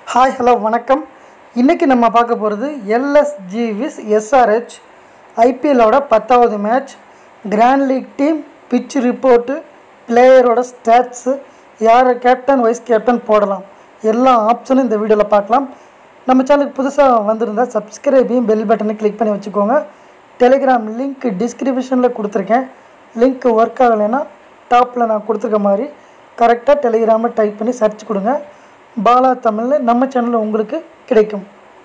hi hello வணக்கம் இன்றைக்கி நம்ம பார்க்க போகிறது எல்எஸ்ஜி விஸ் எஸ்ஆர்ஹெச் ஐபிஎல்லோட பத்தாவது match grand league team pitch report பிளேயரோட ஸ்டாட்ஸு யாரை கேப்டன் வைஸ் கேப்டன் போடலாம் எல்லா ஆப்ஷனும் இந்த வீடியோவில் பார்க்கலாம் நம்ம சேனலுக்கு புதுசாக வந்திருந்தால் சப்ஸ்கிரைபையும் பெல் பட்டனை கிளிக் பண்ணி வச்சுக்கோங்க டெலிகிராம் லிங்க் டிஸ்கிரிப்ஷனில் கொடுத்துருக்கேன் லிங்க் ஒர்க் ஆகலைன்னா டாப்பில் நான் கொடுத்துருக்க மாதிரி கரெக்டாக டெலிகிராமில் டைப் பண்ணி சர்ச் கொடுங்க பாலா தமிழில் நம்ம சேனலில் உங்களுக்கு கிடைக்கும்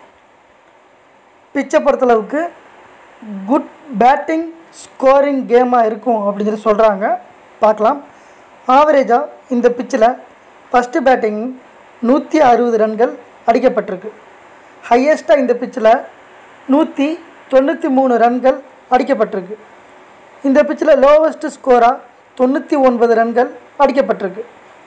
பிச்சை பொறுத்தளவுக்கு குட் பேட்டிங் ஸ்கோரிங் கேமாக இருக்கும் அப்படின்னு சொல்லி சொல்கிறாங்க பார்க்கலாம் ஆவரேஜாக இந்த பிச்சில் ஃபஸ்ட்டு பேட்டிங் நூற்றி அறுபது ரன்கள் அடிக்கப்பட்டிருக்கு ஹையஸ்ட்டாக இந்த பிச்சில் நூற்றி தொண்ணூற்றி மூணு ரன்கள் அடிக்கப்பட்டிருக்கு இந்த பிச்சில் லோவஸ்ட் ஸ்கோராக தொண்ணூற்றி ஒன்பது ரன்கள் அடிக்கப்பட்டிருக்கு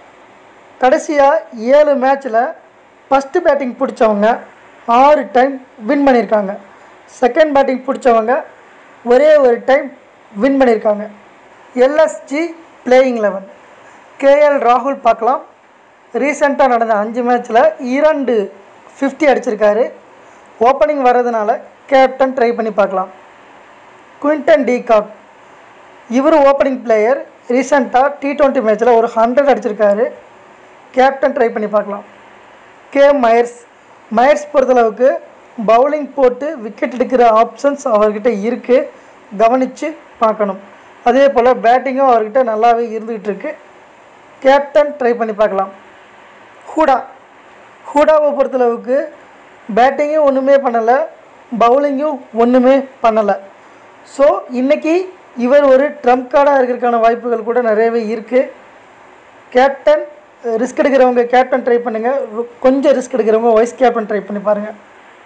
கடைசியாக ஏழு மேட்ச்சில் ஃபஸ்ட்டு பேட்டிங் பிடிச்சவங்க ஆறு டைம் வின் பண்ணியிருக்காங்க செகண்ட் பேட்டிங் பிடிச்சவங்க ஒரே ஒரு டைம் வின் பண்ணியிருக்காங்க எல்எஸ்ஜி பிளேயிங் லெவன் கேஎல் ராகுல் பார்க்கலாம் ரீசெண்டாக நடந்த அஞ்சு மேட்ச்சில் இரண்டு ஃபிஃப்டி அடிச்சிருக்காரு ஓப்பனிங் வர்றதுனால கேப்டன் ட்ரை பண்ணி பார்க்கலாம் குவிண்டன் டீகாக் இவர் ஓப்பனிங் பிளேயர் ரீசெண்டாக டி டுவெண்ட்டி மேட்ச்சில் ஒரு ஹண்ட்ரட் அடிச்சிருக்காரு கேப்டன் ட்ரை பண்ணி பார்க்கலாம் கே மயர்ஸ் மயர்ஸ் பொறுத்தளவுக்கு பவுலிங் போட்டு விக்கெட் எடுக்கிற ஆப்ஷன்ஸ் அவர்கிட்ட இருக்குது கவனித்து பார்க்கணும் அதே போல் பேட்டிங்கும் அவர்கிட்ட நல்லாவே இருந்துகிட்டு இருக்கு கேப்டன் ட்ரை பண்ணி பார்க்கலாம் ஹூடா ஹூடாவை பொறுத்தளவுக்கு பேட்டிங்கும் ஒன்றுமே பண்ணலை பவுலிங்கும் ஒன்றுமே பண்ணலை ஸோ இன்றைக்கி இவர் ஒரு ட்ரம்ப் கார்டாக இருக்கிறதுக்கான வாய்ப்புகள் கூட நிறையவே இருக்குது கேப்டன் ரிஸ்க் எடுக்கிறவங்க கேப்டன் ட்ரை பண்ணுங்கள் கொஞ்சம் ரிஸ்க் எடுக்கிறவங்க வைஸ் கேப்டன் ட்ரை பண்ணி பாருங்கள்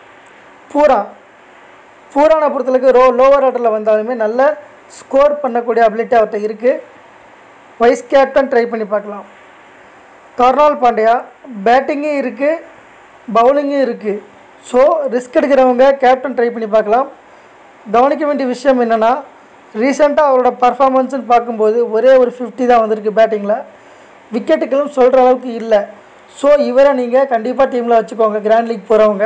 பூரா பூரானை பொறுத்தளவுக்கு ரோ லோவர் ஆர்டரில் வந்தாலுமே நல்ல ஸ்கோர் பண்ணக்கூடிய அபிலிட்டி அவர்கிட்ட இருக்குது வைஸ் கேப்டன் ட்ரை பண்ணி பார்க்கலாம் கர்னால் பாண்டியா பேட்டிங்கும் இருக்குது பவுலிங்கும் இருக்குது ஸோ ரிஸ்க் எடுக்கிறவங்க கேப்டன் ட்ரை பண்ணி பார்க்கலாம் கவனிக்க வேண்டிய விஷயம் என்னென்னா ரீசெண்டாக அவரோட பர்ஃபார்மன்ஸ்னு பார்க்கும்போது ஒரே ஒரு ஃபிஃப்டி தான் வந்திருக்கு பேட்டிங்கில் விக்கெட்டுகளும் சொல்கிற அளவுக்கு இல்லை ஸோ இவரை நீங்கள் கண்டிப்பாக டீமில் வச்சுக்கோங்க கிராண்ட் லீக் போகிறவங்க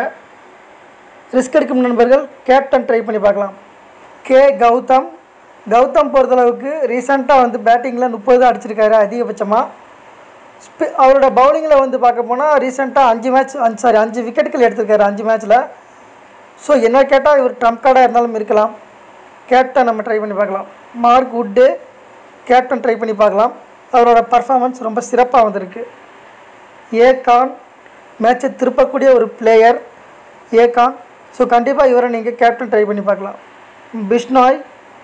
ரிஸ்க் எடுக்கும் நண்பர்கள் கேப்டன் ட்ரை பண்ணி பார்க்கலாம் கே கௌதம் கௌதம் பொறுத்தளவுக்கு ரீசெண்டாக வந்து பேட்டிங்கில் முப்பது தான் அடிச்சிருக்காரு அதிகபட்சமாக ஸ்பி அவரோட பவுலிங்கில் வந்து பார்க்க போனால் ரீசெண்டாக அஞ்சு மேட்ச் அஞ்சு சாரி அஞ்சு விக்கெட்டுகள் எடுத்திருக்காரு அஞ்சு மேட்ச்சில் ஸோ என்ன கேட்டால் இவர் ட்ரம்ப் கார்டாக இருந்தாலும் இருக்கலாம் கேப்டன் நம்ம ட்ரை பண்ணி பார்க்கலாம் மார்க் வுட்டு கேப்டன் ட்ரை பண்ணி பார்க்கலாம் அவரோட பர்ஃபார்மன்ஸ் ரொம்ப சிறப்பாக வந்திருக்கு ஏகான் மேட்சை திருப்பக்கூடிய ஒரு பிளேயர் ஏகான் ஸோ கண்டிப்பாக இவரை நீங்கள் கேப்டன் ட்ரை பண்ணி பார்க்கலாம் பிஷ்னாய்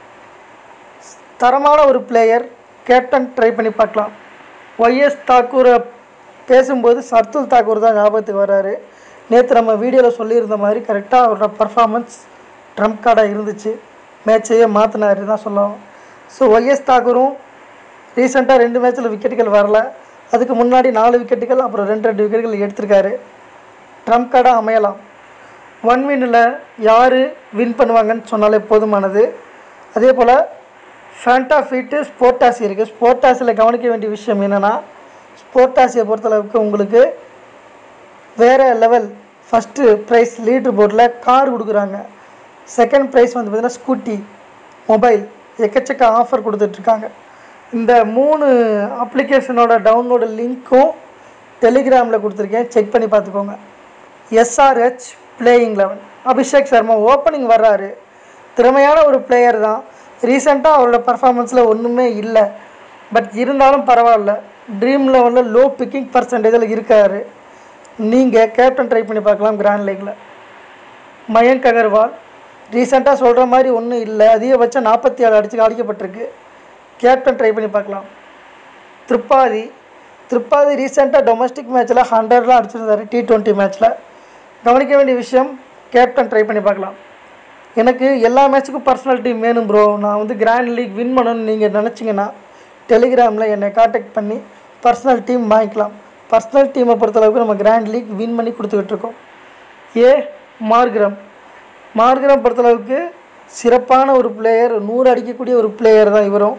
தரமான ஒரு பிளேயர் கேப்டன் ட்ரை பண்ணி பார்க்கலாம் ஒய்எஸ் தாக்கூரை பேசும்போது சர்துல் தாக்கூர் தான் ஞாபகத்துக்கு வர்றாரு நேற்று நம்ம வீடியோவில் சொல்லியிருந்த மாதிரி கரெக்டாக அவரோட பர்ஃபார்மன்ஸ் ட்ரம்ப் கார்டாக இருந்துச்சு மேட்சையே மாற்றினாரு தான் சொல்லலாம் ஸோ ஒய்எஸ் தாக்கூரும் ரீசெண்டாக ரெண்டு மேட்ச்சில் விக்கெட்டுகள் வரல அதுக்கு முன்னாடி நாலு விக்கெட்டுகள் அப்புறம் ரெண்டு ரெண்டு விக்கெட்டுகள் எடுத்திருக்காரு ட்ரம்ப் கார்டாக அமையலாம் ஒன் வின்னில் யார் வின் பண்ணுவாங்கன்னு சொன்னாலே போதுமானது அதே போல் ஃபேண்டா ஃபீட்டு ஸ்போர்டாசி இருக்குது ஸ்போர்டாஸில் கவனிக்க வேண்டிய விஷயம் என்னென்னா ஸ்போர்டாஸியை பொறுத்தளவுக்கு உங்களுக்கு வேறு லெவல் ஃபஸ்ட்டு ப்ரைஸ் லீட்ரு போர்டில் கார் கொடுக்குறாங்க செகண்ட் ப்ரைஸ் வந்து பார்த்திங்கன்னா ஸ்கூட்டி மொபைல் எக்கச்சக்க ஆஃபர் கொடுத்துட்ருக்காங்க இந்த மூணு அப்ளிகேஷனோட டவுன்லோடு லிங்க்கும் டெலிகிராமில் கொடுத்துருக்கேன் செக் பண்ணி பார்த்துக்கோங்க SRH playing eleven Abhishek Sharma opening வர்றாரு திறமையான ஒரு பிளேயர் தான் ரீசெண்டாக அவரோட பர்ஃபார்மன்ஸில் ஒன்றுமே இல்லை பட் இருந்தாலும் பரவாயில்ல ட்ரீம் லெவலில் லோ பிக்கிங் பர்சன்டேஜில் இருக்கார் நீங்கள் கேப்டன் ட்ரை பண்ணி பார்க்கலாம் கிராண்ட் லீக்கில் மயங்க் அகர்வால் ரீசெண்டாக சொல்கிற மாதிரி ஒன்றும் இல்லை அதிகபட்சம் நாற்பத்தி ஏழு அடிச்சு அடிக்கப்பட்டிருக்கு கேப்டன் ட்ரை பண்ணி பார்க்கலாம் திரிப்பாதி திரிப்பாதி ரீசெண்டாக டொமஸ்டிக் மேட்ச்சில் ஹண்ட்ரட்லாம் அடிச்சிருந்தாரு டி ட்வெண்ட்டி மேட்ச்சில் கவனிக்க வேண்டிய விஷயம் கேப்டன் ட்ரை பண்ணி பார்க்கலாம் எனக்கு எல்லா மேட்ச்சுக்கும் பர்சனல் டீம் வேணும் ப்ரோ நான் வந்து கிராண்ட் லீக் வின் பண்ணணும்னு நீங்கள் நினச்சிங்கன்னா டெலிகிராமில் என்னை காண்டாக்ட் பண்ணி பர்சனல் டீம் வாங்கிக்கலாம் பர்சனல் டீமை பொறுத்தளவுக்கு நம்ம கிராண்ட் லீக் வின் பண்ணி கொடுத்துக்கிட்டு இருக்கோம் ஏ மார்கிரம் மார்கிரம் பொறுத்தளவுக்கு சிறப்பான ஒரு பிளேயர் நூறு அடிக்கக்கூடிய ஒரு பிளேயர் தான் இவரும்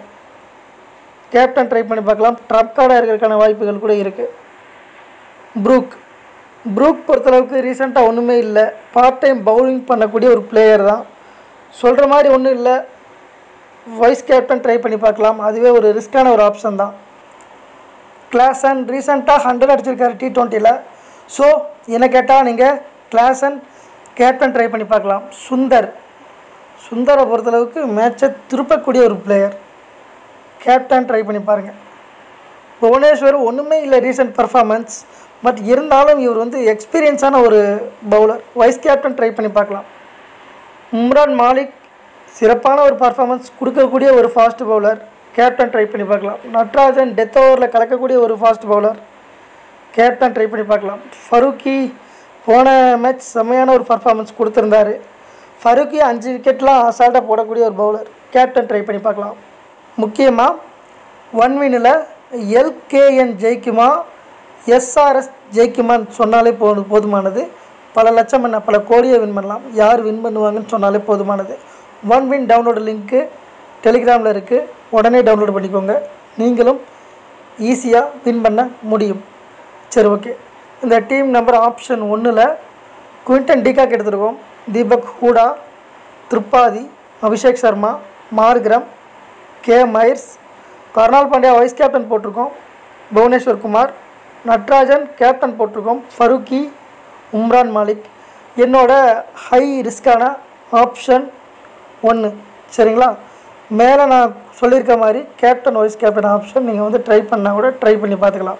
கேப்டன் ட்ரை பண்ணி பார்க்கலாம் ட்ரம்ப் கார்டாக இருக்கிறதுக்கான வாய்ப்புகள் கூட இருக்குது ப்ரூக் ப்ரூக் பொறுத்தளவுக்கு ரீசெண்டாக ஒன்றுமே இல்லை பார்ட் டைம் பவுலிங் பண்ணக்கூடிய ஒரு பிளேயர் தான் சொல்கிற மாதிரி ஒன்றும் இல்லை வைஸ் கேப்டன் ட்ரை பண்ணி பார்க்கலாம் அதுவே ஒரு ரிஸ்க்கான ஒரு ஆப்ஷன் தான் கிளாசன் ரீசெண்டாக ஹண்ட்ரட் அடிச்சிருக்காரு டி ட்வெண்ட்டியில் ஸோ என்ன கேட்டால் நீங்கள் கிளாசன் கேப்டன் ட்ரை பண்ணி பார்க்கலாம் சுந்தர் சுந்தரை பொறுத்தளவுக்கு மேட்சை திருப்பக்கூடிய ஒரு பிளேயர் கேப்டன் ட்ரை பண்ணி பாருங்கள் புவனேஸ்வர் ஒன்றுமே இல்லை ரீசெண்ட் பர்ஃபார்மன்ஸ் பட் இருந்தாலும் இவர் வந்து எக்ஸ்பீரியன்ஸான ஒரு பவுலர் வைஸ் கேப்டன் ட்ரை பண்ணி பார்க்கலாம் உம்ரான் மாலிக் சிறப்பான ஒரு பர்ஃபார்மன்ஸ் கொடுக்கக்கூடிய ஒரு ஃபாஸ்ட் பவுலர் கேப்டன் ட்ரை பண்ணி பார்க்கலாம் நட்ராஜன் டெத் ஓவரில் கலக்கக்கூடிய ஒரு ஃபாஸ்ட் பவுலர் கேப்டன் ட்ரை பண்ணி பார்க்கலாம் ஃபரூக்கி போன மேட்ச் செம்மையான ஒரு பர்ஃபார்மன்ஸ் கொடுத்துருந்தாரு ஃபரூக்கி அஞ்சு விக்கெட்லாம் அசால்ட்டாக போடக்கூடிய ஒரு பவுலர் கேப்டன் ட்ரை பண்ணி பார்க்கலாம் முக்கியமாக ஒன் வினில் எல்கேஎன் ஜெயிக்குமா எஸ்ஆர்எஸ் ஜெயிக்குமான்னு சொன்னாலே போது போதுமானது பல லட்சம் என்ன பல கோடியை வின் பண்ணலாம் யார் வின் பண்ணுவாங்கன்னு சொன்னாலே போதுமானது ஒன் வின் டவுன்லோடு லிங்க்கு டெலிகிராமில் இருக்குது உடனே டவுன்லோட் பண்ணிக்கோங்க நீங்களும் ஈஸியாக வின் பண்ண முடியும் சரி ஓகே இந்த டீம் நம்பர் ஆப்ஷன் ஒன்றில் குவிண்டன் டிகாக் எடுத்திருக்கோம் Deepak Hooda Tripathi Abhishek Sharma Markram K Mayers Krunal Pandya vice captain போட்டிருக்கோம் புவனேஸ்வர் குமார் நட்ராஜன் கேப்டன் போட்டிருக்கோம் ஃபருக்கி உம்ரான் மாலிக் என்னோட ஹை ரிஸ்கான ஆப்ஷன் ஒன்று சரிங்களா மேலே நான் சொல்லியிருக்க மாதிரி கேப்டன் வைஸ் கேப்டன் ஆப்ஷன் நீங்கள் வந்து ட்ரை பண்ணால் கூட ட்ரை பண்ணி பார்த்துக்கலாம்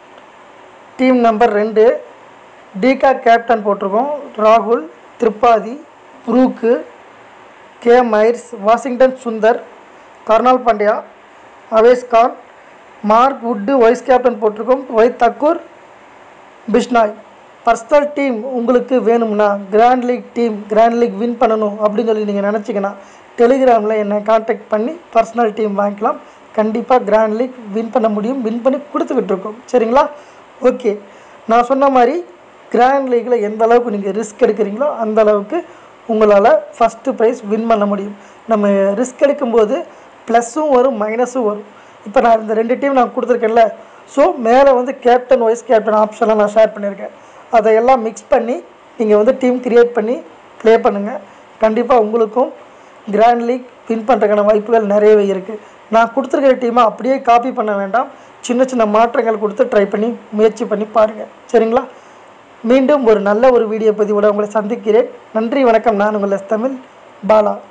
டீம் நம்பர் ரெண்டு டிகா கேப்டன் போட்டிருக்கோம் ராகுல் Tripathi Brook K Mayers Washington Sundar Krunal Pandya Avesh Khan Mark Wood vice captain போட்டிருக்கோம் ஒய் தக்கூர் பிஷ்னாய் பர்சனல் டீம் உங்களுக்கு வேணும்னா grand league team grand league win பண்ணணும் அப்படின்னு சொல்லி நீங்கள் நினச்சிங்கன்னா டெலிகிராமில் என்னை காண்டாக்ட் பண்ணி பர்சனல் டீம் வாங்கிக்கலாம் கண்டிப்பாக கிராண்ட் லீக் வின் பண்ண முடியும் வின் பண்ணி கொடுத்துக்கிட்டு இருக்கோம் சரிங்களா ஓகே நான் சொன்ன மாதிரி கிராண்ட் லீக்கில் எந்த அளவுக்கு நீங்கள் ரிஸ்க் எடுக்கிறீங்களோ அந்த அளவுக்கு உங்களால் ஃபஸ்ட்டு ப்ரைஸ் வின் பண்ண முடியும் நம்ம ரிஸ்க் எடுக்கும்போது ப்ளஸ்ஸும் வரும் மைனஸும் வரும் இப்போ நான் இந்த ரெண்டு டீம் நான் கொடுத்துருக்கேன்ல ஸோ மேலே வந்து கேப்டன் வைஸ் கேப்டன் ஆப்ஷன்லாம் நான் ஷேர் பண்ணியிருக்கேன் அதையெல்லாம் மிக்ஸ் பண்ணி நீங்கள் வந்து டீம் கிரியேட் பண்ணி ப்ளே பண்ணுங்கள் கண்டிப்பாக உங்களுக்கும் கிராண்ட் லீக் வின் பண்ணுறதுக்கான வாய்ப்புகள் நிறையவே இருக்குது நான் கொடுத்துருக்கிற டீமை அப்படியே காப்பி பண்ண வேண்டாம் சின்ன சின்ன மாற்றங்கள் கொடுத்து ட்ரை பண்ணி முயற்சி பண்ணி பாருங்கள் சரிங்களா மீண்டும் ஒரு நல்ல ஒரு வீடியோ பதிவோட உங்களை சந்திக்கிறேன் நன்றி வணக்கம் நான் உங்கள் எஸ் தமிழ் பாலா